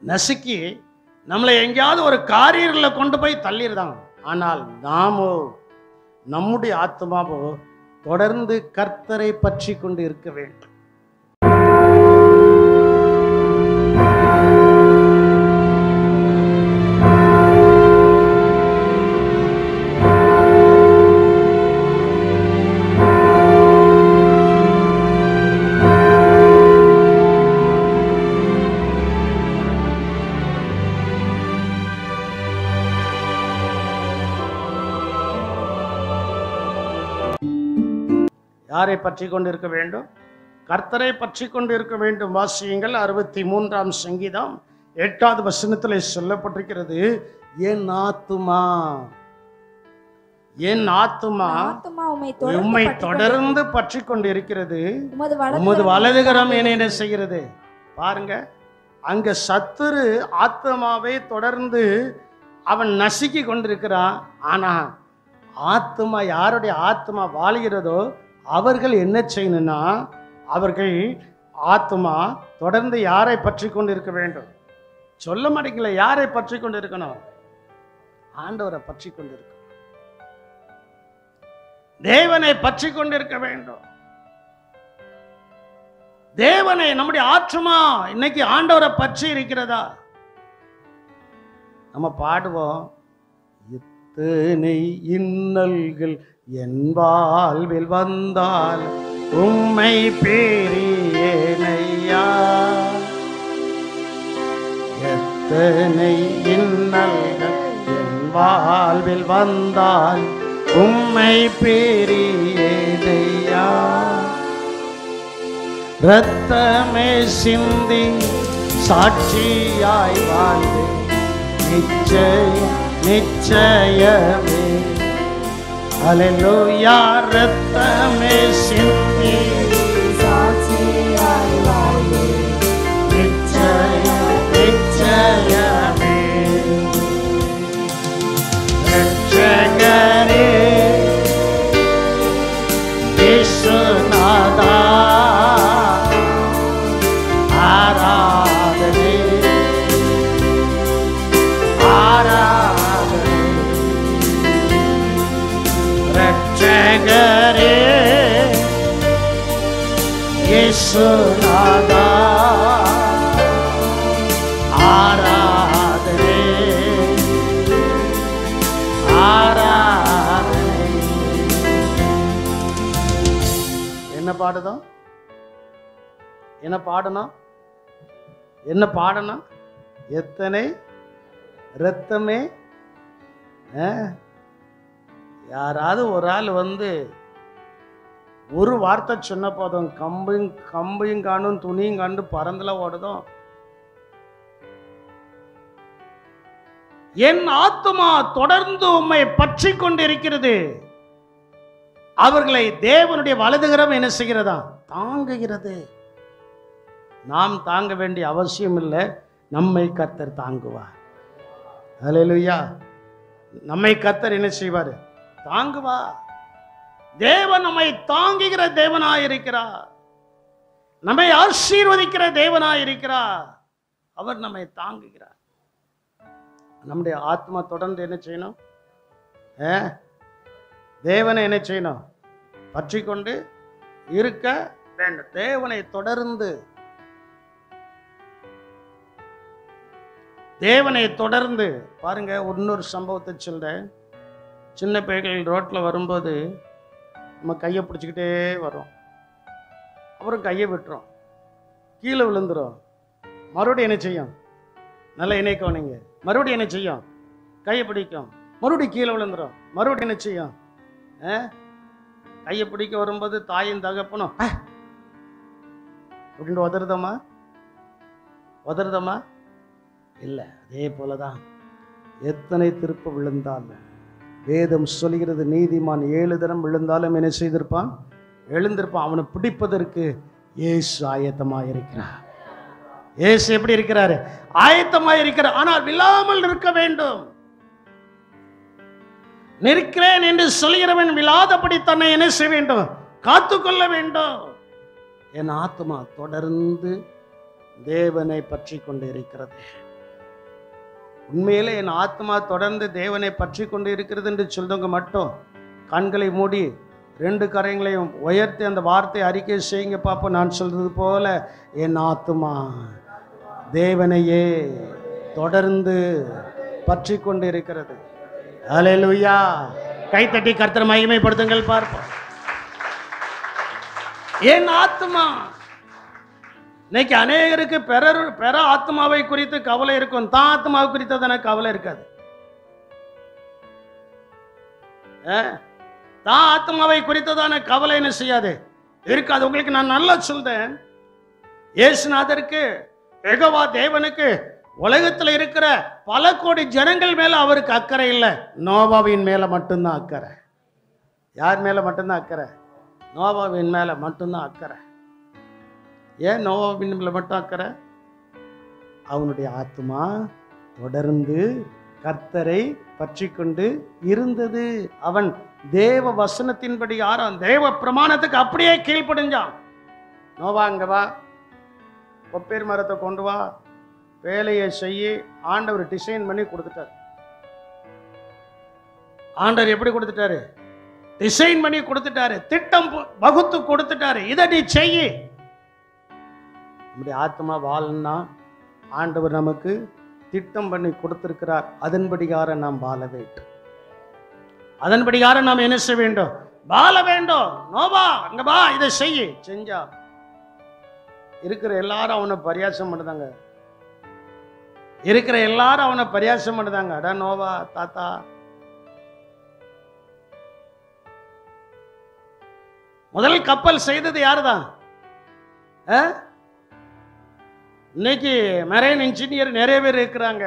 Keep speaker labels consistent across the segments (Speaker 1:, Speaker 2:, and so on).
Speaker 1: நசுக்கி நம்மளை எங்கேயாவது ஒரு காரியங்களில் கொண்டு போய் தள்ளிடுதான் ஆனால் நாமோ நம்முடைய ஆத்மாவோ தொடர்ந்து கர்த்தரை பற்றி கொண்டு இருக்க வேண்டும் யாரை பற்றி கொண்டு இருக்க வேண்டும் கர்த்தரை பற்றி கொண்டு இருக்க வேண்டும் வாசியுங்கள் அறுபத்தி மூன்றாம் சங்கீதம் எட்டாவது வசனத்தில் சொல்லப்பட்டிருக்கிறது என் ஆத்துமா என் ஆத்துமா
Speaker 2: ஆத்துமா உம்மை
Speaker 1: உம்மை
Speaker 2: தொடர்ந்து
Speaker 1: தொடர்ந்து பற்றி கொண்டு இருக்கிறது
Speaker 2: உமது வலது
Speaker 1: உமது வலதுகரம் என்ன என்ன செய்கிறது பாருங்க அங்க சத்துரு ஆத்மாவை தொடர்ந்து அவன் நசுக்கி கொண்டிருக்கிறான் ஆனா ஆத்மா யாருடைய ஆத்மா வாழுகிறதோ அவர்கள் என்ன செய்யணும்னா அவர்கள் ஆத்மா தொடர்ந்து யாரை பற்றி கொண்டு இருக்க வேண்டும் சொல்ல மாட்டீங்களா யாரை பற்றி கொண்டு இருக்கணும் ஆண்டவரை பற்றி கொண்டு இருக்கணும் தேவனை பற்றி கொண்டிருக்க வேண்டும் தேவனை நம்முடைய ஆற்றுமா இன்னைக்கு ஆண்டவரை பற்றி இருக்கிறதா நம்ம பாடுவோம் இத்தனை இன்னல்கள் என் வாழ்வில் வந்தால் உம்மை பேரியனையா எத்தனை இன்னல்கள் என் வாழ்வில் வந்தால் உம்மை பேரியனையா ரத்தமே சிந்தி சாட்சியாய் வாழ்ந்து நிச்சயம் நிச்சயமே அலலூயா ரத்தமே சிந்தி
Speaker 2: சாட்சியாய் வாழ்ந்து
Speaker 1: நிச்சயம் நிச்சயமே ரட்சகரே விஸ்வநாதா ஆராதனை ஆராதனை ரட்சகரே இயேசுநாதா ஆராதனை ஆராதனை என்ன பாடுதோம் என்ன பாடணும் என்ன பாடணும் எத்தனை ரத்தமே ஆ? யாராவது ஒரு ஆள் வந்து ஒரு வார்த்தை சொன்ன போதும் கம்பையும் கம்பையும் காணும் துணியும் கண்டு பறந்துல ஓடுதும் என் ஆத்துமா தொடர்ந்து உம்மை பற்றி கொண்டிருக்கிறது அவர்களை தேவனுடைய வலதுகரம் என்ன செய்கிறதா தாங்குகிறது நாம் தாங்க வேண்டிய அவசியம் இல்லை நம்மை கர்த்தர் தாங்குவார் ஹalleluya நம்மை கர்த்தர் என்ன செய்வார் தாங்குவா தேவன் நம்மை தாங்குகிற தேவனாயிருக்கிறார் நம்மை ஆசீர்வதிக்கிற தேவனாயிருக்கிறார் அவர் நம்மை தாங்குகிறார் நம்முடைய ஆத்மா தொடர்ந்து என்ன செய்யணும் ஆ? தேவனை என்ன செய்யணும் பற்றி கொண்டு இருக்க வேண்டும் தேவனை தொடர்ந்து தேவனை தொடர்ந்து பாருங்க இன்னொரு சம்பவத்தை சொல்றேன் சின்ன பிள்ளைகள் ரோட்டில் வரும்போது நம்ம கையை பிடிச்சிக்கிட்டே வரோம் அப்புறம் கையை விட்டுறோம் கீழே விழுந்துரும் மறுபடியும் என்ன செய்யும் நல்லா இணைக்கும் நீங்க மறுபடியும் என்ன செய்யும் கையை பிடிக்கும் மறுபடியும் கீழே விழுந்துரும் மறுபடியும் என்ன செய்யும் ஆ? கையை பிடிக்க வரும்போது தாயும் தகப்பனும் "ஆ!" அப்படின்னு உதறுதமா உதறுதமா இல்லை அதே போலதான் எத்தனை திருப்ப விழுந்தாலும் வேதம் சொல்கிறது நீதிமான் ஏழு தரம் விழுந்தாலும் என்ன செய்திருப்பான் எழுந்திருப்பான் அவனை பிடிப்பதற்கு இயேசு ஆயத்தமாக இருக்கிறார் இயேசு எப்படி இருக்கிறாரு ஆயத்தமாக இருக்கிறார் ஆனால் விழாமல் இருக்க வேண்டும் நிற்கிறேன் என்று சொல்கிறவன் விழாதபடி தன்னை என்ன செய்ய வேண்டும் காத்துக்கொள்ள வேண்டும் என் ஆத்மா தொடர்ந்து தேவனை பற்றி கொண்டு இருக்கிறது உண்மையிலே என் ஆத்மா தொடர்ந்து தேவனை பற்றி கொண்டு இருக்கிறது என்று சொல்றவங்க மட்டும் கண்களை மூடி ரெண்டு கரைங்களையும் உயர்த்தி அந்த வார்த்தை அறிக்கை செய்யுங்க பார்ப்போம் நான் சொல்றது போல என் ஆத்மா தேவனையே தொடர்ந்து பற்றி கொண்டு இருக்கிறது அலையலுயா கைத்தட்டி கர்த்தர் மகிமைப்படுத்துங்கள் பார்ப்போம் என் ஆத்மா இன்னைக்கு அநேகருக்கு பிறர் பிற ஆத்மாவை குறித்து கவலை இருக்கும் தான் ஆத்மாவை குறித்து எனக்கு கவலை இருக்காது ஆ? தான் ஆத்மாவை குறித்ததான கவலை என்ன செய்யாது இருக்காது உங்களுக்கு நான் நல்லா சொல்றேன் இயேசுநாதருக்கு எகவா தேவனுக்கு உலகத்துல இருக்கிற பல கோடி ஜனங்கள் மேல அவருக்கு அக்கறை இல்லை நோவாவின் மேல மட்டும்தான் அக்கறை யார் மேல மட்டும்தான் அக்கறை நோவாவின் மேல மட்டும்தான் அக்கறை ஏன் நோவாவின் மேல மட்டும் அக்கறை அவனுடைய ஆத்மா தொடர்ந்து கர்த்தரை பற்றி கொண்டு இருந்தது அவன் தேவ வசனத்தின்படி யாரும் தேவ பிரமாணத்துக்கு அப்படியே கீழ்ப்படிஞ்சான் நோவா அங்க வா கொப்பேர் மரத்தை கொண்டு வா வேலையை செய்ய ஆண்டவர் டிசைன் பண்ணி கொடுத்துட்டார் ஆண்டவர் எப்படி கொடுத்துட்டாரு டிசைன் பண்ணி கொடுத்துட்டாரு திட்டம் பு- வகுத்து கொடுத்துட்டாரு இதை நீ செய்ய நம்முடைய ஆத்மா வாழணும்னா ஆண்டவர் நமக்கு திட்டம் பண்ணி கொடுத்திருக்கிறார் அதன்படியார நாம் வாழ வேண்டும் அதன்படியார நாம் என்ன செய்ய வேண்டும் வாழ வேண்டும் நோவா அங்க வா இதை செய்ய செஞ்சா இருக்கிற எல்லாரும் அவனை பரியாசம் பண்ணுதாங்க இருக்கிற எல்லாரும் அவனை பரியாசம் பண்ணுதாங்க அடா நோவா தாத்தா முதல் கப்பல் செய்தது யாருதான் ஆ? இன்னைக்கு மெரைன் இன்ஜினியர் நிறைய பேர் இருக்கிறாங்க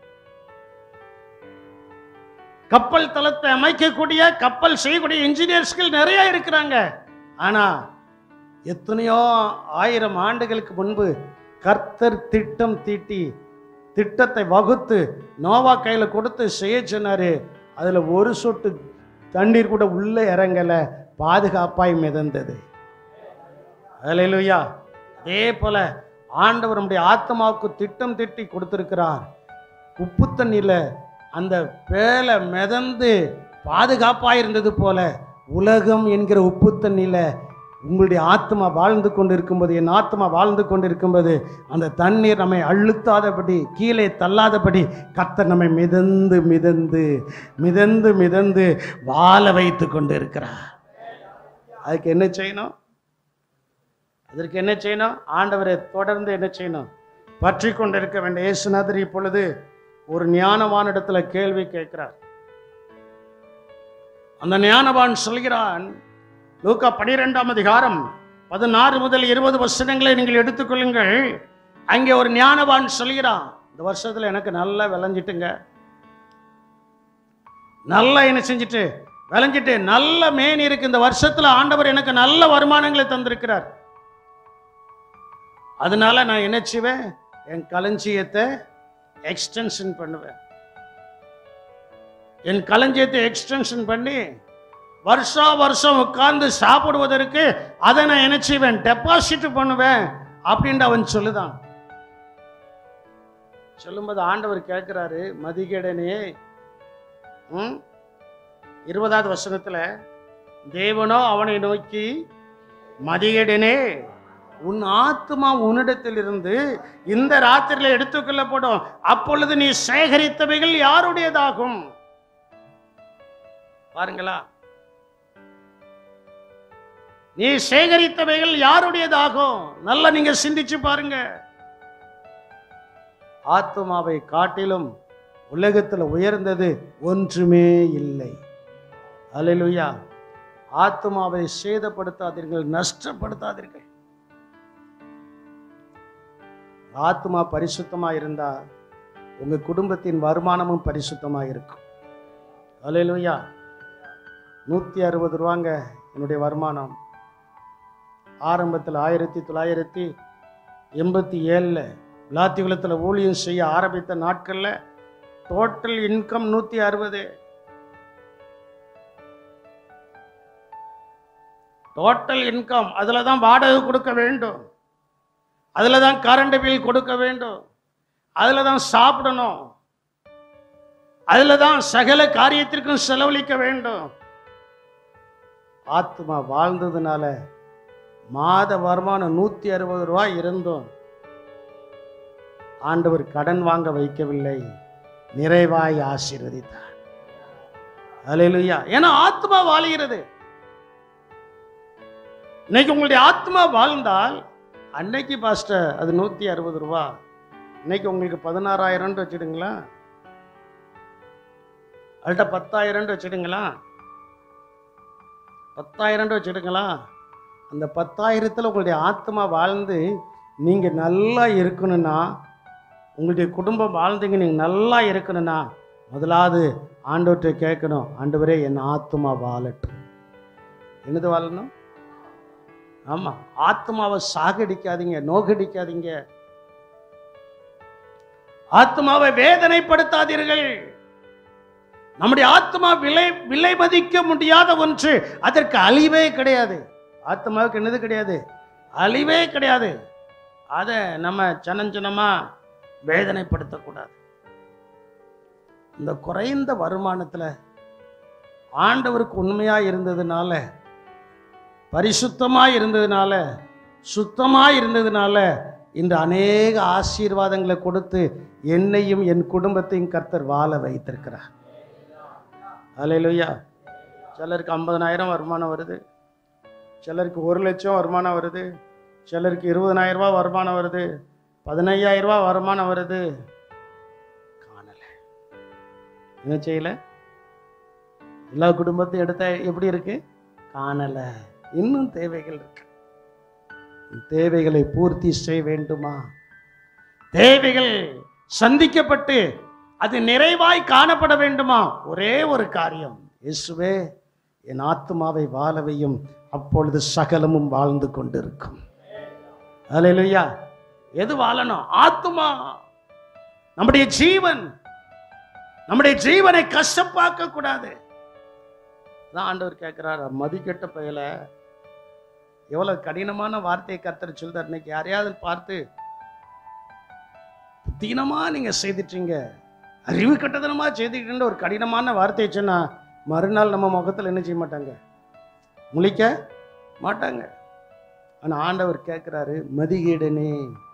Speaker 1: கப்பல் தளத்தை அமைக்கக்கூடிய கப்பல் செய்யக்கூடிய இன்ஜினியர்ஸ்கள் நிறைய இருக்கிறாங்க ஆனா எத்தனையோ ஆயிரம் ஆண்டுகளுக்கு முன்பு கர்த்தர் திட்டம் தீட்டி திட்டத்தை வகுத்து நோவா கையில கொடுத்து செய்ய சொன்னாரு அதுல ஒரு சொட்டு தண்ணீர் கூட உள்ள இறங்கல பாதுகாப்பாய் மிதந்தது அல்லேலூயா அதே போல ஆண்டவர் நம்முடைய ஆத்மாவுக்கு திட்டம் திட்டி கொடுத்திருக்கிறார் உப்பு தண்ணியில அந்த பேலை மிதந்து பாதுகாப்பாக இருந்தது போல உலகம் என்கிற உப்பு தண்ணியில உங்களுடைய ஆத்மா வாழ்ந்து கொண்டு இருக்கும்போது என் ஆத்மா வாழ்ந்து கொண்டு இருக்கும்போது அந்த தண்ணீர் நம்மை அழுத்தாதபடி கீழே தள்ளாதபடி கர்த்தர் நம்மை மிதந்து மிதந்து மிதந்து மிதந்து வாழ வைத்து கொண்டு இருக்கிறார் அதுக்கு என்ன செய்யணும் அதற்கு என்ன செய்யணும் ஆண்டவரை தொடர்ந்து என்ன செய்யணும் பற்றி கொண்டிருக்க வேண்டிய இயேசுநாதர் இப்பொழுது ஒரு ஞானவான் இடத்துல கேள்வி கேட்கிறார் அந்த ஞானவான் சொல்கிறான் லூக்கா பனிரெண்டாம் அதிகாரம் பதினாறு முதல் இருபது வசனங்களை நீங்கள் எடுத்துக்கொள்ளுங்கள் அங்கே ஒரு ஞானவான் சொல்கிறான் இந்த வருஷத்துல எனக்கு நல்லா விளைஞ்சிட்டுங்க நல்லா என்ன செஞ்சுட்டு விளைஞ்சிட்டு நல்ல மேனி இருக்கு இந்த வருஷத்துல ஆண்டவர் எனக்கு நல்ல வருமானங்களை தந்திருக்கிறார் அதனால நான் என்ன செய்வேன் என் களஞ்சியத்தை எக்ஸ்டென்ஷன் பண்ணுவேன் என் களஞ்சியத்தை எக்ஸ்டென்ஷன் பண்ணி வருஷா வருஷம் உட்கார்ந்து சாப்பிடுவதற்கு அதை நான் என்ன செய்வேன் டெபாசிட் பண்ணுவேன் அப்படின்ட்டு அவன் சொல்லுதான் சொல்லும்போது ஆண்டவர் கேட்கிறாரு மதிகேடனே ம் இருபதாவது வசனத்துல தேவனோ அவனை நோக்கி மதிகேடனே உன் ஆத்மா உன்னிடத்திலிருந்து இந்த ராத்திரியில எடுத்துக்கொள்ளப்படும் அப்பொழுது நீ சேகரித்தவைகள் யாருடையதாகும் பாருங்களா நீ சேகரித்தவைகள் யாருடையதாகும் நல்லா நீங்க சிந்திச்சு பாருங்க ஆத்மாவை காட்டிலும் உலகத்துல உயர்ந்தது ஒன்றுமே இல்லை அல்லேலூயா ஆத்மாவை சேதப்படுத்தாதீர்கள் நஷ்டப்படுத்தாதீர்கள் ஆத்மா பரிசுத்தமா இருந்தா உங்க குடும்பத்தின் வருமானமும் பரிசுத்தமா இருக்கும் அல்லேலூயா நூற்றி அறுபது ரூபாங்க என்னுடைய வருமானம் ஆரம்பத்தில் ஆயிரத்தி தொள்ளாயிரத்தி எண்பத்தி ஏழில் விளாத்திகுளத்தில் ஊழியம் செய்ய ஆரம்பித்த நாட்களில் டோட்டல் இன்கம் நூற்றி அறுபது டோட்டல் இன்கம் அதில் தான் வாடகை கொடுக்க வேண்டும் அதில் தான் கரண்ட் பில் கொடுக்க வேண்டும் அதில் தான் சாப்பிடணும் அதுல தான் சகல காரியத்திற்கும் செலவழிக்க வேண்டும் ஆத்மா வாழ்ந்ததுனால மாத வருமானம் நூத்தி அறுபது ரூபாய் இருந்தோம் ஆண்டவர் கடன் வாங்க வைக்கவில்லை நிறைவாய் ஆசீர்வதித்தார் அல்லேலூயா ஏன்னா ஆத்மா வாழுகிறது இன்னைக்கு உங்களுடைய ஆத்மா வாழ்ந்தால் அன்னைக்கு பாஸ்டர் அது நூத்தி அறுபது ரூபா இன்னைக்கு உங்களுக்கு பதினாறாயிரம் வச்சுடுங்களா அதுகிட்ட பத்தாயிரம் வச்சுடுங்களா பத்தாயிரம் வச்சுடுங்களா அந்த பத்தாயிரத்தில் உங்களுடைய ஆத்மா வாழ்ந்து நீங்கள் நல்லா இருக்கணும்னா உங்களுடைய குடும்பம் வாழ்ந்தீங்க நீங்கள் நல்லா இருக்கணும்னா முதலாவது ஆண்டவர்கிட்ட கேட்கணும் ஆண்டவரே என் ஆத்மா வாழட்டும் என்னது வாழணும் ஆமாம் ஆத்மாவை சாகடிக்காதீங்க நோகடிக்காதீங்க ஆத்மாவை வேதனைப்படுத்தாதீர்கள் நம்முடைய ஆத்மா விலை விலை மதிக்க முடியாத ஒன்று அதற்கு அழிவே கிடையாது ஆத்மாவுக்கு என்னது கிடையாது அழிவே கிடையாது அதை நம்ம சனஞ்சனமா வேதனைப்படுத்தக்கூடாது இந்த குறைந்த வருமானத்தில் ஆண்டவருக்கு உண்மையா இருந்ததுனால பரிசுத்தமா இருந்ததுனால சுத்தமா இருந்ததுனால இன்று அநேக ஆசீர்வாதங்களை கொடுத்து என்னையும் என் குடும்பத்தையும் கர்த்தர் வாழ வைத்திருக்கிறார் அலையிலுயா சிலருக்கு ஐம்பதனாயிரம் வருமானம் வருது சிலருக்கு ஒரு லட்சம் வருமானம் வருது சிலருக்கு இருபதனாயிரம் ரூபாய் வருமானம் வருது பதினையாயிரம் ரூபாய் வருமானம் வருது காணல என்ன செய்யல எல்லா குடும்பத்தையும் எடுத்தா எப்படி இருக்கு காணல இன்னும் தேவைகள் இருக்கு தேவைகளை பூர்த்தி செய்ய வேண்டுமா தேவைகள் சந்திக்கப்பட்டு அது நிறைவாய் காணப்பட வேண்டுமா ஒரே ஒரு காரியம் இயேசுவே என் ஆத்மாவை வாழவையும் அப்பொழுது சகலமும் வாழ்ந்து கொண்டிருக்கும் அல்லேலூயா எது வாழணும் ஆத்மா நம்முடைய ஜீவன் நம்முடைய ஜீவனை கஷ்டப்பாக்க கூடாது தான் ஆண்டவர் கேட்கிறார் மதிக்கெட்ட பயல எவ்வளவு கடினமான வார்த்தையை கர்த்தர் சொல்றார் இன்னைக்கு யாரையாவது பார்த்து புத்தீனமா நீங்க செய்துட்டீங்க அறிவு கட்டதனமா செய்துக்கிட்டு ஒரு கடினமான வார்த்தையை சொன்னா மறுநாள் நம்ம முகத்துல என்ன செய்ய மாட்டாங்க முழிக்க மாட்டாங்க ஆனா ஆண்டவர் கேட்கிறாரு மதிகேடனே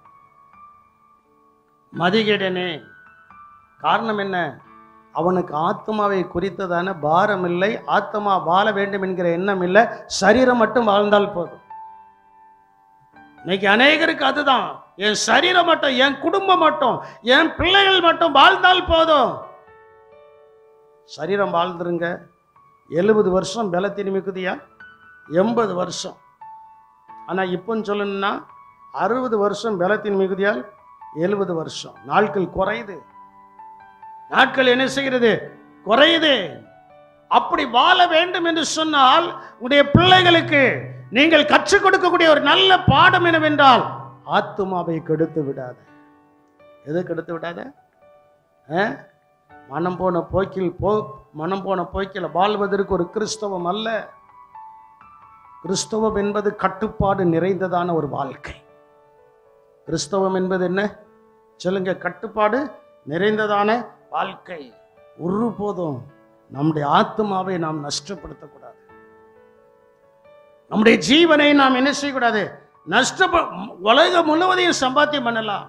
Speaker 1: மதிகேடனே காரணம் என்ன அவனுக்கு ஆத்மாவை குறித்ததான பாரம் இல்லை ஆத்மா வாழ வேண்டும் என்கிற எண்ணம் இல்லை சரீரம் மட்டும் வாழ்ந்தால் போதும் இன்னைக்கு அநேகருக்கு அதுதான் என் சரீரம் மட்டும் என் குடும்பம் மட்டும் என் பிள்ளைகள் மட்டும் வாழ்ந்தால் போதும் சரீரம் வாழ்ந்துருங்க எழுபது வருஷம் பலத்தின் மிகுதியா எண்பது வருஷம் ஆனால் இப்போன்னு சொல்லணும்னா அறுபது வருஷம் பலத்தின் மிகுதியால் எழுபது வருஷம் நாட்கள் குறையுது நாட்கள் என்ன செய்கிறது குறையுது அப்படி வாழ வேண்டும் என்று சொன்னால் உடைய பிள்ளைகளுக்கு நீங்கள் கற்றுக் கொடுக்கக்கூடிய ஒரு நல்ல பாடம் என்னவென்றால் ஆத்துமாவை கெடுத்து விடாத எது கெடுத்து விடாத ஆ? மனம் போன போக்கில் போ மனம் போன போக்கில் வாழ்வதற்கு ஒரு கிறிஸ்தவம் அல்ல கிறிஸ்தவம் என்பது கட்டுப்பாடு நிறைந்ததான ஒரு வாழ்க்கை கிறிஸ்தவம் என்பது என்ன சொல்லுங்க கட்டுப்பாடு நிறைந்ததான வாழ்க்கை ஒரு போதும் நம்முடைய ஆத்மாவை நாம் நஷ்டப்படுத்தக்கூடாது நம்முடைய ஜீவனை நாம் என்ன செய்யக்கூடாது நஷ்டப்ப உலகம் முழுவதையும் சம்பாத்தியம் பண்ணலாம்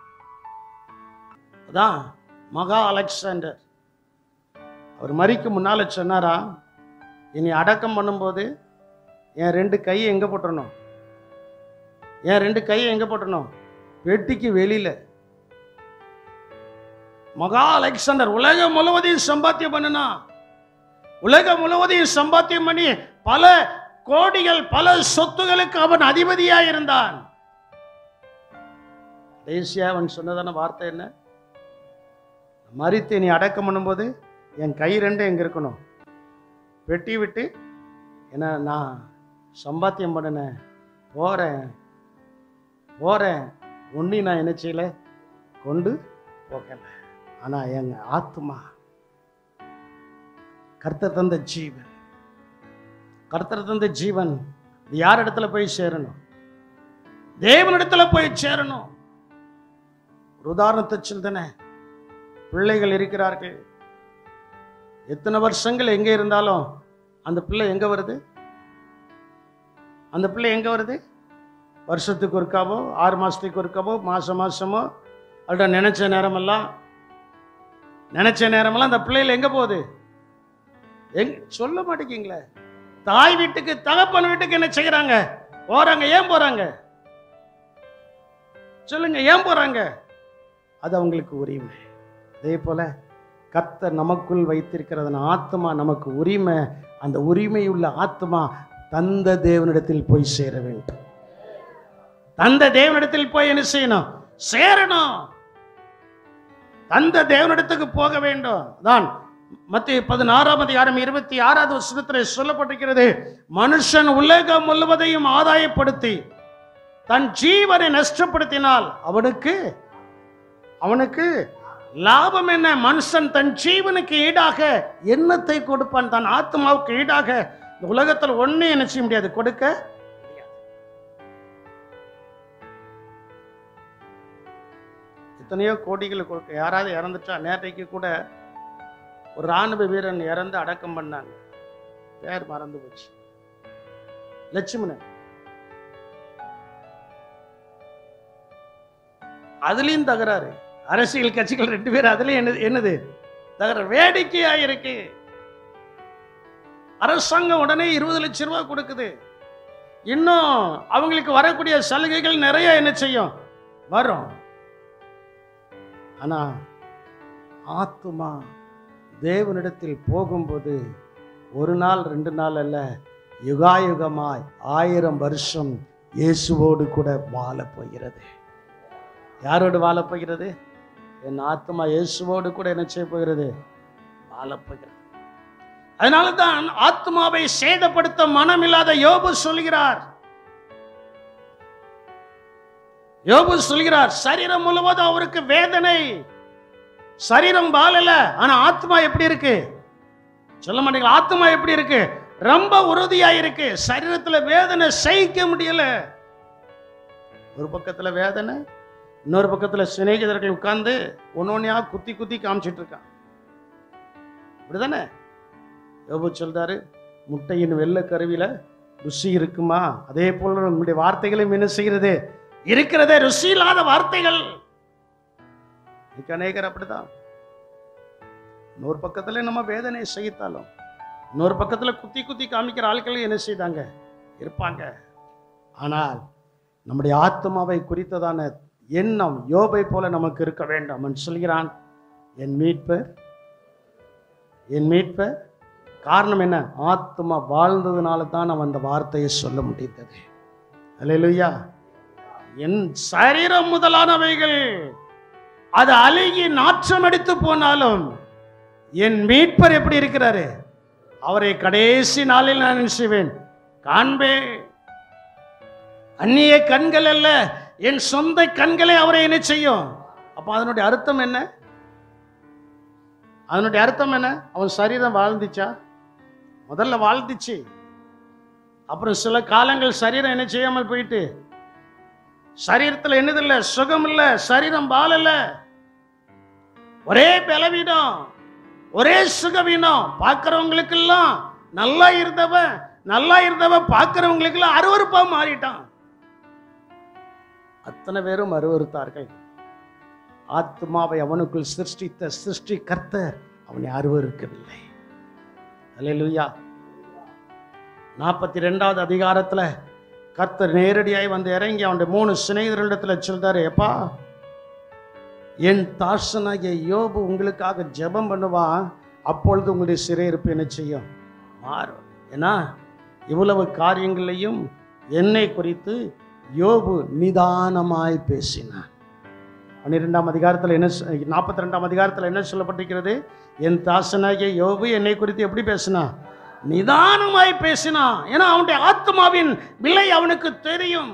Speaker 1: அதான் மகா அலெக்சாண்டர் அவர் மறிக்கு முன்னால சொன்னாரா இனி அடக்கம் பண்ணும்போது என் ரெண்டு கையை எங்க போட்டுறணும் என் ரெண்டு கையை எங்க போட்டுறணும் பெட்டிக்கு வெளியில மகா அலெக்சாண்டர் உலகம் முழுவதையும் சம்பாத்தியம் பண்ணுனா உலகம் முழுவதையும் சம்பாத்தியம் பண்ணி பல கோடிகள் பல சொத்துகளுக்கு அவன் அதிபதியா இருந்தான் கடைசியா அவன் சொன்னதான வார்த்தை என்ன மறித்து நீ அடக்கம் பண்ணும்போது என் கை ரெண்டு எங்க இருக்கணும் வெட்டி விட்டு ஏன்னா நான் சம்பாத்தியம் பண்ணினேன் போறேன் போறேன் ஒன்றையும் நான் என்ன செய்யல கொண்டு போகல ஆனா எங்க ஆத்மா கர்த்தர் தந்த ஜீவன் கர்த்தர் தந்த ஜீவன் இது யார் இடத்துல போய் சேரணும் தேவனிடத்துல போய் சேரணும் ஒரு உதாரணத்தை சொல்றேனே பிள்ளைகள் இருக்கிறார்கள் எத்தனை வருஷங்கள் எங்கே இருந்தாலும் அந்த பிள்ளை எங்கே வருது அந்த பிள்ளை எங்கே வருது வருஷத்துக்கு ஒருக்காவோ ஆறு மாதத்துக்கு ஒருக்காவோ மாதம் மாதமோ அவள்கிட்ட நினச்ச நேரமெல்லாம் நினச்ச நேரமெல்லாம் அந்த பிள்ளைகள் எங்கே போகுது எங் சொல்ல மாட்டேங்கிங்களே தாய் வீட்டுக்கு தகப்பன் வீட்டுக்கு என்ன செய்கிறாங்க போகிறாங்க ஏன் போகிறாங்க சொல்லுங்க ஏன் போகிறாங்க அது அவங்களுக்கு உரிமை அதே போல கர்த்தர் நமக்குள் வைத்திருக்கிறதன் ஆத்மா நமக்கு உரிமை அந்த உரிமையுள்ள ஆத்மா தந்த தேவனிடத்தில் போய் சேர வேண்டும் தந்த தேவனிடத்தில் போய் என்ன செய்யணும் சேரணும் தந்த தேவனிடத்துக்கு போக வேண்டும் தான் மத்திய பதினாறாம் அதிகாரம் இருபத்தி ஆறாவது வசனத்தில் சொல்லப்பட்டிருக்கிறது மனுஷன் உலகம் முழுவதையும் ஆதாயப்படுத்தி தன் ஜீவனை நஷ்டப்படுத்தினால் அவனுக்கு அவனுக்கு லாபம் என்ன மனுஷன் தன் ஜீவனுக்கு ஈடாக எண்ணத்தை கொடுப்பான் தன் ஆத்மாவுக்கு ஈடாக இந்த உலகத்தில் ஒண்ணே என்ன செய்ய முடியாது கொடுக்க முடியாது. எத்தனையோ கோடிகள் கொடுக்க யாராவது இறந்துட்டா நேற்றைக்கு கூட ஒரு ராணுவ வீரன் இறந்து அடக்கம் பண்ணாங்க பேர் மறந்து போச்சு லட்சுமணன் அதுலயும் தகராறு அரசியல் கட்சிகள் ரெண்டு பேரும் அதுலயும் என்னது என்னது தகராறு வேடிக்கையா இருக்கு அரசாங்கம் உடனே இருபது லட்சம் ரூபாய் கொடுக்குது இன்னும் அவங்களுக்கு வரக்கூடிய சலுகைகள் நிறைய என்ன செய்யும் வரும் ஆனா ஆத்துமா தேவனிடத்தில் போகும்போது ஒரு நாள் ரெண்டு நாள் அல்ல யுகாயுகமாய் ஆயிரம் வருஷம் இயேசுவோடு கூட வாழப் போகிறது யாரோடு வாழப் போகிறது என் ஆத்மா இயேசுவோடு கூட என்ன செய்ய போகிறது வாழப் போகிறது அதனால தான் ஆத்மாவை சேதப்படுத்த மனமில்லாத யோபு சொல்கிறார் யோபு சொல்கிறார் சரீரம் முழுவதும் அவருக்கு வேதனை சரீரம் வாழல ஆனா ஆத்மா எப்படி இருக்கு சொல்ல மாட்டீங்களா ஆத்மா எப்படி இருக்கு ரொம்ப உறுதியா இருக்கு சரீரத்துல வேதனை சகிக்க முடியல ஒரு பக்கத்துல வேதனை இன்னொரு பக்கத்துல சிநேகிதர்கள் உட்கார்ந்து ஒன்னொன்னையா குத்தி குத்தி காமிச்சிட்டு இருக்கான் இப்படிதானே யோபு சொல்றாரு முட்டையின் வெள்ளை கருவில ருசி இருக்குமா அதே போல நம்முடைய வார்த்தைகளும் என்ன செய்கிறது இருக்கிறதே ருசி இல்லாத வார்த்தைகள் இன்னைக்கு அநேகர் அப்படிதான் இன்னொரு பக்கத்துல நம்ம வேதனை சகித்தாலும் இன்னொரு பக்கத்துல குத்தி குத்தி காமிக்கிற ஆட்கள் என்ன செய்தாங்க இருப்பாங்க ஆனால் நம்முடைய ஆத்மாவை குறித்ததான எண்ணம் யோபை போல நமக்கு இருக்க வேண்டும் அவன் சொல்கிறான் என் மீட்பர் என் மீட்பர் காரணம் என்ன ஆத்மா வாழ்ந்ததுனால தான் அவன் அந்த வார்த்தையை சொல்ல முடிந்தது அல்லேலூயா என் சரீரம் முதலானவைகள் அது அழுகி நாற்றம் அடித்து போனாலும் என் மீட்பர் எப்படி இருக்கிறாரு அவரை கடைசி நாளில் நான் என்ன செய்வேன் காண்பேன் அந்நிய கண்கள் அல்ல என் சொந்த கண்களே அவரை என்ன செய்யும் அப்ப அதனுடைய அர்த்தம் என்ன அதனுடைய அர்த்தம் என்ன அவன் சரீரம் வாழ்ந்துச்சா முதல்ல வாழ்ந்துச்சு அப்புறம் சில காலங்கள் சரீரம் என்ன செய்யாமல் போயிட்டு சரீரத்தில் என்னது இல்ல சுகம் இல்ல சரீரம் வாழல ஒரே பலவீனம் ஒரே சுகவீனம் பார்க்கறவங்களுக்கெல்லாம் நல்லா இருந்தவன் நல்லா இருந்தவன் பார்க்கறவங்களுக்கெல்லாம் அருவருப்பா மாறிட்டான் அத்தனை பேரும் அருவருத்தார்கள் ஆத்மாவை அவனுக்குள் சிருஷ்டித்த சிருஷ்டி கர்த்தர் அவனை அருவருக்கவில்லை அல்லேலூயா நாற்பத்தி ரெண்டாவது அதிகாரத்துல கர்த்தர் நேரடியாய் வந்து இறங்கி அவனுடைய மூணு சிநேகிதர்களிடத்துல சொல்றாரு எப்பா என் தாசனாகிய யோபு உங்களுக்காக ஜெபம் பண்ணுவான் அப்பொழுது உங்களுடைய சிறையிருப்பு என்ன செய்யும் மாறும் ஏன்னா இவ்வளவு காரியங்களையும் என்னை குறித்து யோபு நிதானமாய் பேசினான் பன்னிரெண்டாம் அதிகாரத்தில் என்ன நாற்பத்தி ரெண்டாம் அதிகாரத்தில் என்ன சொல்லப்பட்டிருக்கிறது என் தாசனாகிய யோபு என்னை குறித்து எப்படி பேசினா நிதானமாய் பேசினான் ஏன்னா அவனுடைய ஆத்மாவின் விலை அவனுக்கு தெரியும்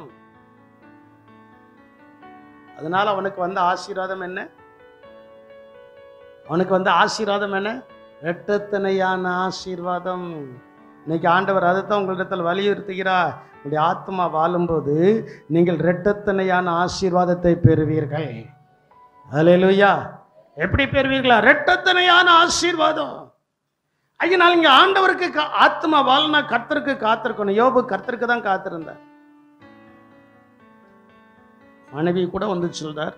Speaker 1: அதனால அவனுக்கு வந்த ஆசீர்வாதம் என்ன அவனுக்கு வந்த ஆசீர்வாதம் என்ன இரட்டத்தனையான ஆசீர்வாதம் இன்னைக்கு ஆண்டவர் அதைத்தான் உங்களிடத்தில் வலியுறுத்துகிறார் உங்களுடைய ஆத்மா வாழும்போது நீங்கள் இரட்டத்தனையான ஆசீர்வாதத்தை பெறுவீர்கள் அல்லேலூயா எப்படி பெறுவீர்களா இரட்டத்தனையான ஆசீர்வாதம் அதனால் இங்க ஆண்டவருக்கு கா- ஆத்மா வாழ்னா கர்த்தருக்கு காத்திருக்கணும் யோபு கர்த்தருக்கு தான் காத்திருந்தார் மனைவி கூட வந்து சொல்றார்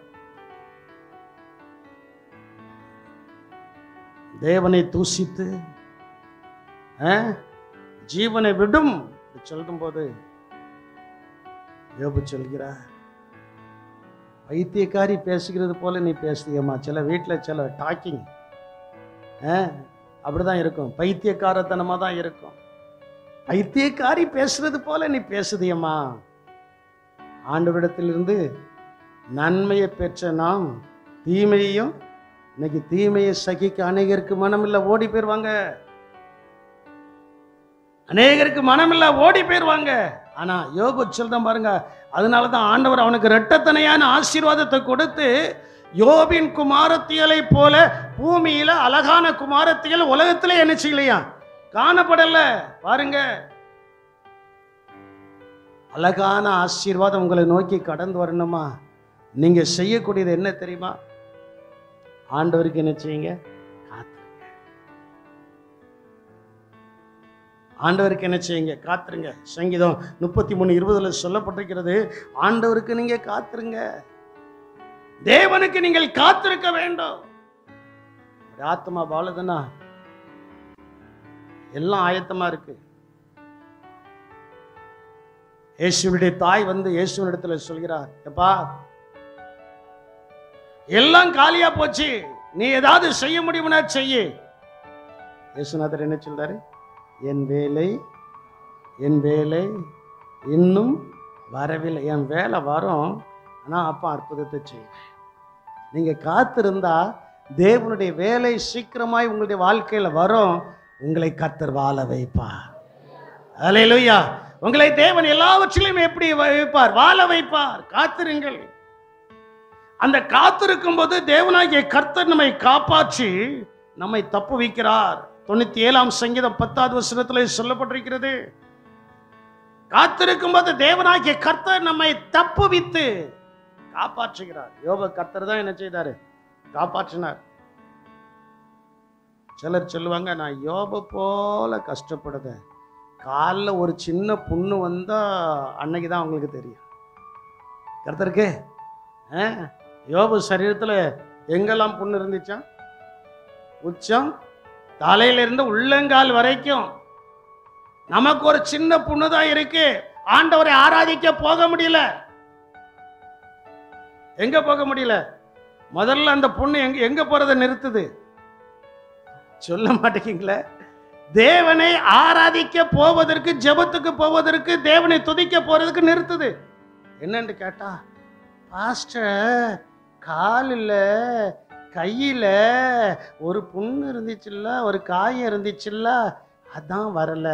Speaker 1: தேவனை தூசித்து ஆ, ஜீவனை விடும் சொல்லும் போது யோபு சொல்கிறார் பைத்தியக்காரி பேசுகிறது போல நீ பேசுதியம்மா சில வீட்டில் சில டாக்கிங் அப்படிதான் இருக்கும் பைத்தியக்காரத்தனமாக தான் இருக்கும் பைத்தியக்காரி பேசுறது போல நீ பேசுதியம்மா ஆண்டவரிடத்திலிருந்து நன்மையை பெற்ற நாம் தீமையையும் இன்னைக்கு தீமையை சகிக்க அநேகருக்கு மனமில்லை ஓடி போயிருவாங்க அநேகருக்கு மனமில்லை ஓடி போயிருவாங்க ஆனா யோபு சொல்றேன் பாருங்க அதனால தான் ஆண்டவர் அவனுக்கு இரட்டத்தனையான ஆசீர்வாதத்தை கொடுத்து யோபின் குமாரத்தியலை போல பூமியில அழகான குமாரத்தியல் உலகத்திலே என்ன செய்யலையா காணப்படல பாருங்க அழகான ஆசீர்வாதம் உங்களை நோக்கி கடந்து வரணுமா நீங்க செய்யக்கூடியது என்ன தெரியுமா ஆண்டவருக்கு என்ன செய்யுங்க காத்திருங்க ஆண்டவருக்கு என்ன செய்யுங்க காத்துருங்க சங்கீதம் முப்பத்தி மூணு இருபதுல சொல்லப்பட்டிருக்கிறது ஆண்டவருக்கு நீங்க காத்துருங்க தேவனுக்கு நீங்கள் காத்திருக்க வேண்டும் ஒரு ஆத்மா வாழுதுன்னா எல்லாம் ஆயத்தமா இருக்கு இயேசுவினுடைய தாய் வந்து இயேசுவனிடத்துல சொல்கிறார் எப்பா எல்லாம் காலியா போச்சு நீ ஏதாவது செய்ய முடியும்னா செய்யு இயேசுநாதர் என்ன சொல்றாரு என் வேலை என் வேலை இன்னும் வரவில்லை என் வேலை வரும் ஆனால் அப்பா அற்புதத்தை செய்வேன் நீங்கள் காத்திருந்தா தேவனுடைய வேலை சீக்கிரமாய் உங்களுடைய வாழ்க்கையில் வரும் உங்களை கர்த்தர் வாழ வைப்பார் அலையிலுயா உங்களை தேவன் எல்லாவற்றிலும் எப்படி வைப்பார் வாழ வைப்பார் காத்திருங்கள் அந்த காத்திருக்கும் போது தேவனாகிய கர்த்தர் நம்மை காப்பாற்றி நம்மை தப்பு வைக்கிறார் தொண்ணூத்தி ஏழாம் சங்கீதம் பத்தாவது வசனத்தில் சொல்லப்பட்டிருக்கிறது காத்திருக்கும் போது தேவனாகிய கர்த்தர் நம்மை தப்புவித்து காப்பாற்றுகிறார் யோப கர்த்தர் தான் என்ன செய்தாரு காப்பாற்றினார் சிலர் சொல்லுவாங்க நான் யோப போல கஷ்டப்படுத காலில் ஒரு சின்ன புண்ணு வந்தா அன்னைக்கு தான் அவங்களுக்கு தெரியும் கர்த்தருக்கு ஆ? யோபு சரீரத்தில் எங்கெல்லாம் புண்ணு இருந்துச்சா உச்சம் தலையிலிருந்து உள்ளங்கால் வரைக்கும் நமக்கு ஒரு சின்ன புண்ணு தான் இருக்கு ஆண்டவரை ஆராதிக்க போக முடியல எங்க போக முடியல முதல்ல அந்த புண்ணு எங்க எங்க போறதை நிறுத்துது சொல்ல மாட்டேங்கீங்களே தேவனை ஆராதிக்க போவதற்கு ஜெபத்துக்கு போவதற்கு தேவனை துதிக்க போறதுக்கு நிறுத்துது என்னன்னு கேட்டா பாஸ்டர் காலில் கையில் ஒரு புண்ணு இருந்துச்சுல்ல ஒரு காயம் இருந்துச்சுல்ல அதான் வரல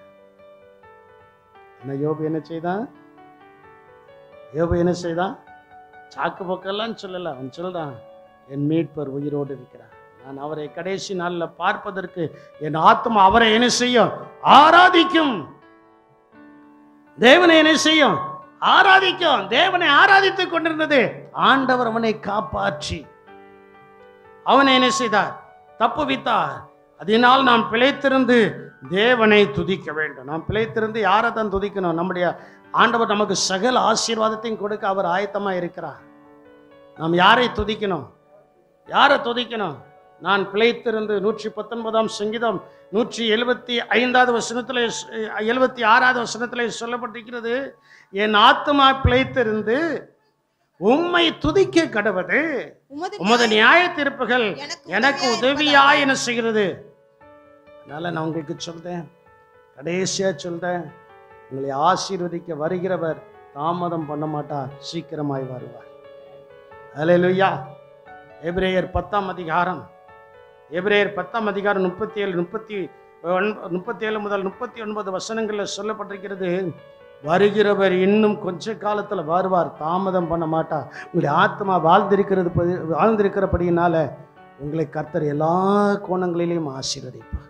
Speaker 1: என்ன யோபு என்ன செய்தான் யோபு என்ன செய்தான் சாக்கு பக்கம்லாம் சொல்லல அவன் சொல்றான் என் மீட்பர் உயிரோடு இருக்கிறார் நான் அவரை கடைசி நாளில் பார்ப்பதற்கு என் ஆத்மா அவரை என்ன செய்யும் ஆராதிக்கும் தேவனை என்ன செய்யும் ஆராதிக்கும் தேவனை ஆராதித்துக் கொண்டிருந்தது ஆண்டவர் அவனை காப்பாற்றி அவனை என்ன செய்தார் தப்புவித்தார் அதனால் நாம் பிழைத்திருந்து தேவனை துதிக்க வேண்டும் நாம் பிழைத்திருந்து யாரை தான் துதிக்கணும் நம்முடைய ஆண்டவர் நமக்கு சகல ஆசீர்வாதத்தையும் கொடுக்க அவர் ஆயத்தமா இருக்கிறார் நாம் யாரை துதிக்கணும் யாரை துதிக்கணும் நான் பிழைத்திருந்து நூற்றி பத்தொன்பதாம் சங்கீதம் நூற்றி எழுபத்தி ஐந்தாவது வசனத்தில் எழுபத்தி ஆறாவது வசனத்தில் சொல்லப்பட்டிருக்கிறது என் ஆத்மா பிழைத்திருந்து உம்மை துதிக்க கடவது
Speaker 2: உமது
Speaker 1: உமது நியாய தீர்ப்புகள்
Speaker 2: எனக்கு
Speaker 1: எனக்கு
Speaker 2: உதவியா
Speaker 1: உதவியா என செய்கிறது அதனால நான் உங்களுக்கு சொல்றேன் கடைசியா சொல்றேன் உங்களை ஆசீர்வதிக்க வருகிறவர் தாமதம் பண்ண மாட்டார் சீக்கிரமாய் வருவார் அல்லேலூயா எபிரேயர் பத்தாம் அதிகாரம் எபிரேயர் பத்தாம் அதிகாரம் முப்பத்தி ஏழு முப்பத்தி முப்பத்தி ஏழு முதல் முப்பத்தி ஒன்பது வசனங்களில் சொல்லப்பட்டிருக்கிறது வருகிறவர் இன்னும் கொஞ்ச காலத்தில் வருவார் தாமதம் பண்ண மாட்டார் உங்களுடைய ஆத்மா வாழ்ந்திருக்கிறது பதி- வாழ்ந்திருக்கிறபடியினால உங்களை கர்த்தர் எல்லா கோணங்களிலையும் ஆசீர்வதிப்பார்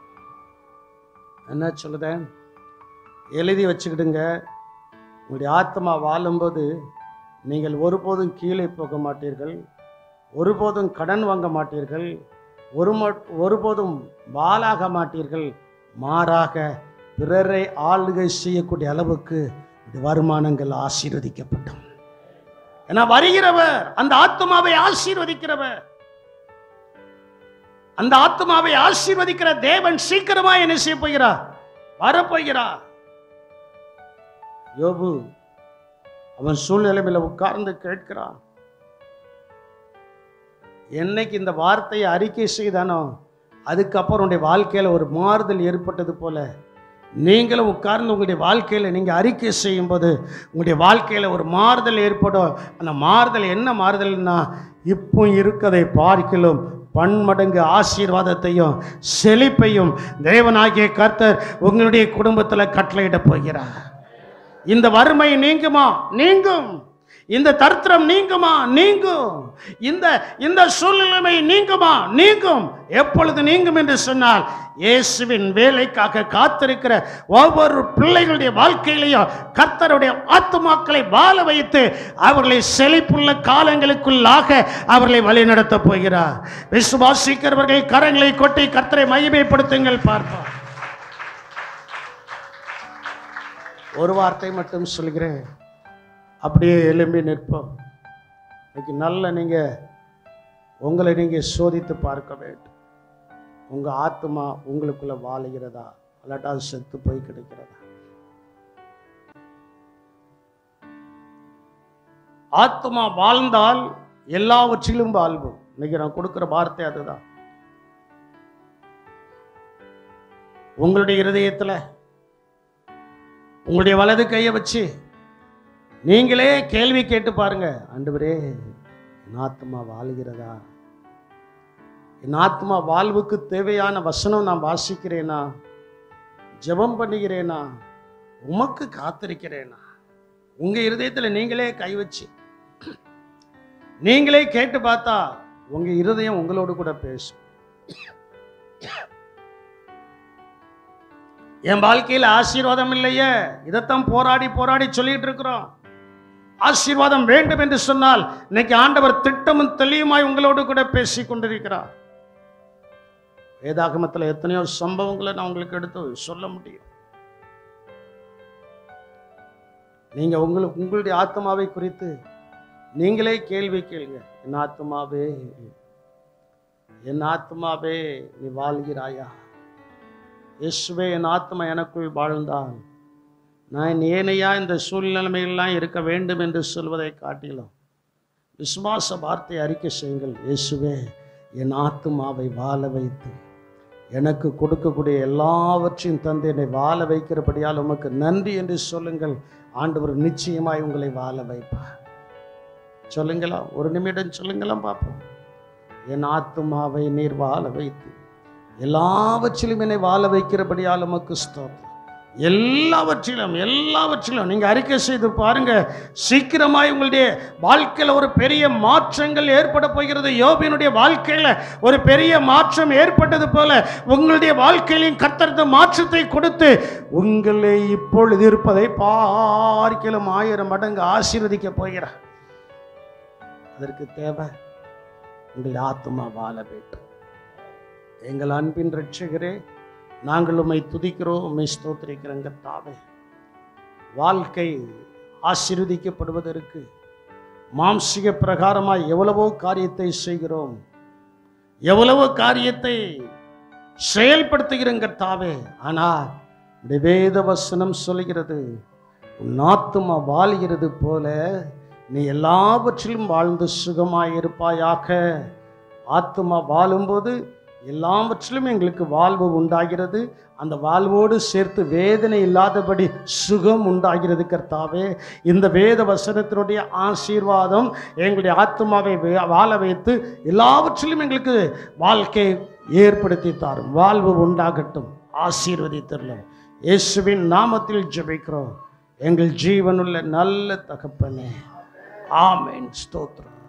Speaker 1: என்ன சொல்லுதேன் எழுதி வச்சுக்கிடுங்க உங்களுடைய ஆத்மா வாழும்போது நீங்கள் ஒருபோதும் கீழே போக மாட்டீர்கள் ஒருபோதும் கடன் வாங்க மாட்டீர்கள் ஒரு ம- ஒருபோதும் வாளாக மாட்டீர்கள் மாறாக பிறரை ஆளுகை செய்யக்கூடிய அளவுக்கு இந்த வருமானங்கள் ஆசீர்வதிக்கப்படும் ஏன்னா வருகிறவர் அந்த ஆத்மாவை ஆசீர்வதிக்கிறவர் அந்த ஆத்மாவை ஆசீர்வதிக்கிற தேவன் சீக்கிரமா என்ன செய்ய போகிறார் வரப்போகிறார் யோபு அவன் சூழ்நிலைமையில உட்கார்ந்து கேட்கிறான் என்னைக்கு இந்த வார்த்தையை அறிக்கை செய்தானோ அதுக்கப்புறம் உன்னுடைய வாழ்க்கையில ஒரு மாறுதல் ஏற்பட்டது போல நீங்களும் உட்கார்ந்து உங்களுடைய வாழ்க்கையில நீங்க அறிக்கை செய்யும்போது உங்களுடைய வாழ்க்கையில ஒரு மாறுதல் ஏற்படும் அந்த மாறுதல் என்ன மாறுதல்னா இப்போ இருக்கதை பார்க்கிலும் பன்மடங்கு ஆசீர்வாதத்தையும் செழிப்பையும் தேவனாகிய கர்த்தர் உங்களுடைய குடும்பத்தில் கட்டளையிட போகிறார் இந்த வறுமை நீங்குமா நீங்கும் இந்த தரித்திரம் நீங்குமா நீங்கும் இந்த இந்த சூழ்நிலைமை நீங்குமா நீங்கும் எப்பொழுது நீங்கும் என்று சொன்னால் இயேசுவின் வேலைக்காக காத்திருக்கிற ஒவ்வொரு பிள்ளைகளுடைய வாழ்க்கையிலையும் கர்த்தருடைய ஆத்துமாக்களை வாழ வைத்து அவர்களை செழிப்புள்ள காலங்களுக்குள்ளாக அவர்களை வழிநடத்த போகிறார் விசுவாசிக்கிறவர்கள் கரங்களை கொட்டி கர்த்தரை மகிமைப்படுத்துங்கள் பார்ப்போம் ஒரு வார்த்தை மட்டும் சொல்கிறேன் அப்படியே எழும்பி நிற்போம் இன்னைக்கு நல்ல நீங்க உங்களை நீங்க சோதித்து பார்க்க வேண்டும் உங்க ஆத்மா உங்களுக்குள்ள வாழுகிறதா அல்லாட்டா அது செத்து போய் கிடைக்கிறதா ஆத்மா வாழ்ந்தால் எல்லாவற்றிலும் வாழ்வோம் இன்னைக்கு நான் கொடுக்கிற வார்த்தை அதுதான் உங்களுடைய இருதயத்துல உங்களுடைய வலது கையை வச்சு நீங்களே கேள்வி கேட்டு பாருங்க ஆண்டவரே என் ஆத்மா வாழுகிறதா என் ஆத்மா வாழ்வுக்கு தேவையான வசனம் நான் வாசிக்கிறேனா ஜெபம் பண்ணுகிறேனா உமக்கு காத்திருக்கிறேனா உங்க இருதயத்துல நீங்களே கை வச்சு நீங்களே கேட்டு பார்த்தா உங்க இருதயம் உங்களோடு கூட பேசும் என் வாழ்க்கையில் ஆசீர்வாதம் இல்லையே இதைத்தான் போராடி போராடி சொல்லிட்டு இருக்கிறோம் ஆசீர்வாதம் வேண்டும் என்று சொன்னால் இன்னைக்கு ஆண்டவர் திட்டமும் தெளிவுமாய் உங்களோடு கூட பேசி கொண்டிருக்கிறார் வேதாகமத்தில் எத்தனையோ சம்பவங்களை நான் உங்களுக்கு எடுத்து சொல்ல முடியும் நீங்க உங்களுக்கு உங்களுடைய ஆத்மாவை குறித்து நீங்களே கேள்வி கேளுங்க என் ஆத்மாவே என் ஆத்மாவே நீ வாழ்கிறாயா இயேசுவே என் ஆத்மா எனக்குள் வாழ்ந்தால் நான் ஏனையா இந்த சூழ்நிலைமையெல்லாம் இருக்க வேண்டும் என்று சொல்வதை காட்டிலும் விசுவாச வார்த்தை அறிக்கை செய்யுங்கள் இயேசுவே என் ஆத்மாவை வாழ வைத்து எனக்கு கொடுக்கக்கூடிய எல்லாவற்றையும் தந்து என்னை வாழ வைக்கிறபடியால் உமக்கு நன்றி என்று சொல்லுங்கள் ஆண்டவர் நிச்சயமாய் உங்களை வாழ வைப்பார் சொல்லுங்களா ஒரு நிமிடம் சொல்லுங்களா பார்ப்போம் என் ஆத்மாவை நீர் வாழ வைத்து எல்லாவற்றிலும் என்னை வாழ வைக்கிறபடியால் உமக்கு ஸ்தோத்திரம் எல்லாவற்றிலும் எல்லாவற்றிலும் நீங்க அறிக்கை செய்து பாருங்க சீக்கிரமாய் உங்களுடைய வாழ்க்கையில ஒரு பெரிய மாற்றங்கள் ஏற்பட போகிறது யோபினுடைய வாழ்க்கையில ஒரு பெரிய மாற்றம் ஏற்பட்டது போல உங்களுடைய வாழ்க்கையிலும் கத்தர்த்த மாற்றத்தை கொடுத்து உங்களே இப்பொழுது இருப்பதை பார்க்கலும் ஆயிரம் மடங்கு ஆசீர்வதிக்க போகிறார் அதற்கு தேவை உங்கள் ஆத்மா வாழ வேண்டும் எங்கள் அன்பின் ரட்சகரே நாங்கள் உம்மை துதிக்கிறோம் உம்மை ஸ்தோத்திரிக்கிறோங்க தாவே வாழ்க்கை ஆசீர்வதிக்கப்படுவதற்கு மாம்சிக பிரகாரமாய் எவ்வளவோ காரியத்தை செய்கிறோம் எவ்வளவோ காரியத்தை செயல்படுத்துகிறங்க தாவே ஆனால் இந்த வேத வசனம் சொல்கிறது உன் ஆத்துமா வாழ்கிறது போல நீ எல்லாவற்றிலும் வாழ்ந்து சுகமாயிருப்பாயாக ஆத்துமா வாழும்போது எல்லாவற்றிலும் எங்களுக்கு வாழ்வு உண்டாகிறது அந்த வாழ்வோடு சேர்த்து வேதனை இல்லாதபடி சுகம் உண்டாகிறது கர்த்தாவே இந்த வேத வசனத்தினுடைய ஆசீர்வாதம் எங்களுடைய ஆத்மாவை வே- வாழ வைத்து எல்லாவற்றிலும் எங்களுக்கு வாழ்க்கை ஏற்படுத்தி தாரும் வாழ்வு உண்டாகட்டும் ஆசீர்வதித்தரலாம் இயேசுவின் நாமத்தில் ஜெபிக்கிறோம் எங்கள் ஜீவனுள்ள நல்ல தகப்பனே ஆமென் ஸ்தோத்திரம்